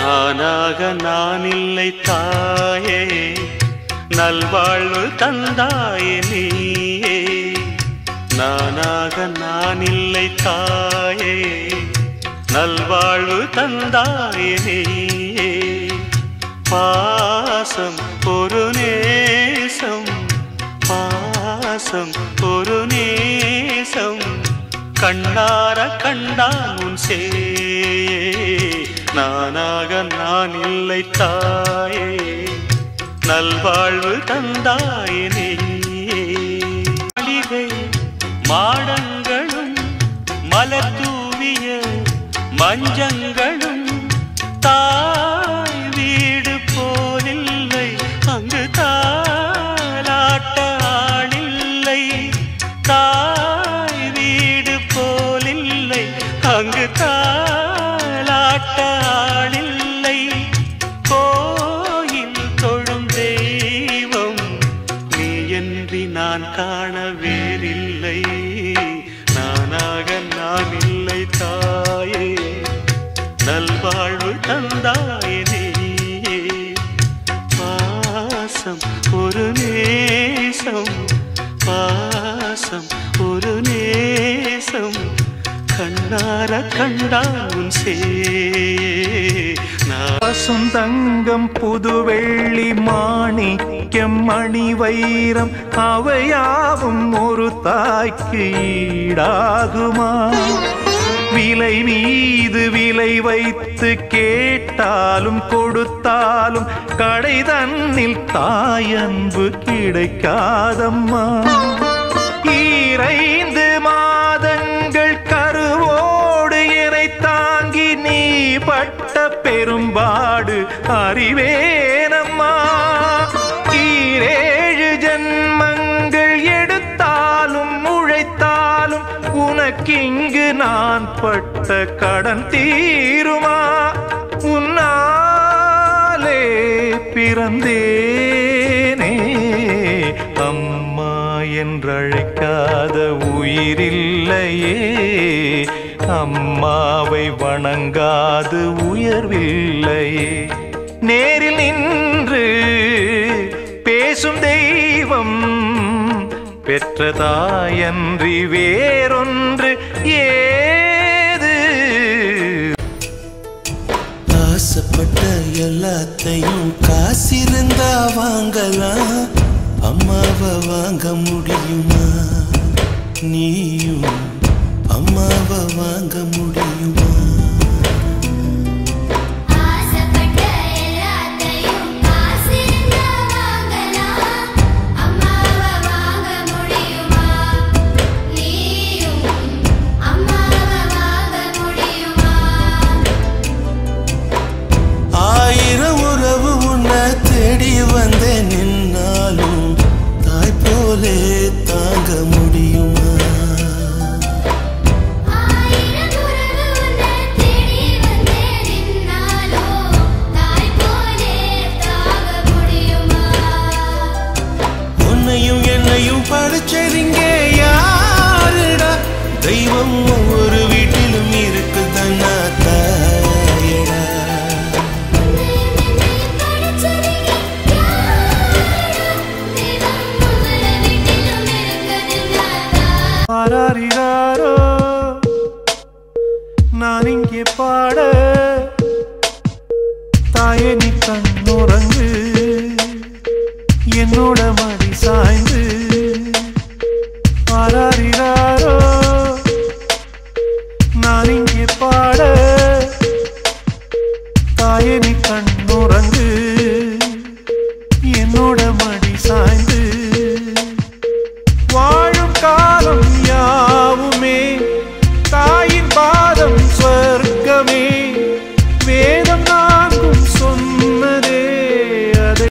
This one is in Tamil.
நானாக நான் இல்லை தாயே நல்வாழ்வு தந்தாயே நீயே நானாக நான் இல்லை தாயே நல்வாழ்வு தந்தாயே நீயே பாசம் ஒரு நேசம் பாசம் ஒரு நேசம் கண்ணார கண்டான் உன் சே நானாக நான் இல்லை தாயே நல்வாழ்வு தந்தாயே நீயே மாளிகை மாடங்களும் மலர் தூவிய மஞ்சங்களும் தாய் வீடு போலில்லை அங்கு தாலாட்ட ஆளில்லை தாய் வீடு போலில்லை அங்கு தாலாட்ட ஆளில்லை கோயில் தொழும் தெய்வம் நீ என்று நான் காண வேறில்லை நானாக நான் இல்லை தாயே நல்வாழ்வு தந்தாயே நீயே பாசம் ஒரு நேசம் பாசம் ஒரு நேசம் கண்ணார கண்டான் உன் சே நான் பாசும் தங்கம் புது வெள்ளி மாணிக்கம் மணி வைரம் அவையாவும் ஒரு தாய்க்கு ஈடாகுமா விலை மீது விலை வைத்து கேட்டாலும் கொடுத்தாலும் கடை தன்னில் தாயன்பு கிடைக்காதம்மா ஈரைந்து மாதங்கள் கருவோடு என்னை தாங்கி நீ பட்ட பெரும்பாடு அறிவேனம்மா ஈரேழு ஜன்மங்கள் எடுத்தாலும் உழைத்தாலும் உனக்கிங்கு நான் பட்ட கடன் தீருமா உன்னாலே பிறந்தேனே அம்மா என்றழைக்காத உயிரில்லையே அம்மாவை வணங்காது உயர்வில்லையே நேரில் நின்று பேசும் தெய்வம் பெற்றதாயன்றி வேறொன்று ஏது ஆசைப்பட்ட எல்லாத்தையும் காசிருந்தா வாங்கலாம் அம்மாவை வாங்க முடியுமா நீயும் அம்மாவை வாங்க முடியுமா ஆசைப்பட்ட எல்லாத்தையும் காசிருந்தா வாங்கலாம் அம்மாவை வாங்க முடியுமா நீயும் அம்மாவை வாங்க முடியுமா ஆயிரம் உறவு உன்னை தேடி வந்தேன் நின்னாலும் தாய் போலே தாங்க முடியுமா ஆயிரம் உறவு உன்னை தேடி வந்தே நின்னாலோ தாய் போலே தாக முடியுமா உன்னையும் என்னையும் படிச்சறிங்க யாருடா தெய்வம் ஒவ்வொரு வீட்டிலும் இருக்கு தன்னா தாயடா ஆராரிராரோ நான் இங்கே பாட தாயே நீ கண்ணுறங்கு என்னோட மடி சாய்ந்து ஆராரிராரோ நான் இங்கே பாட தாயே நீ கண்ணுறங்கு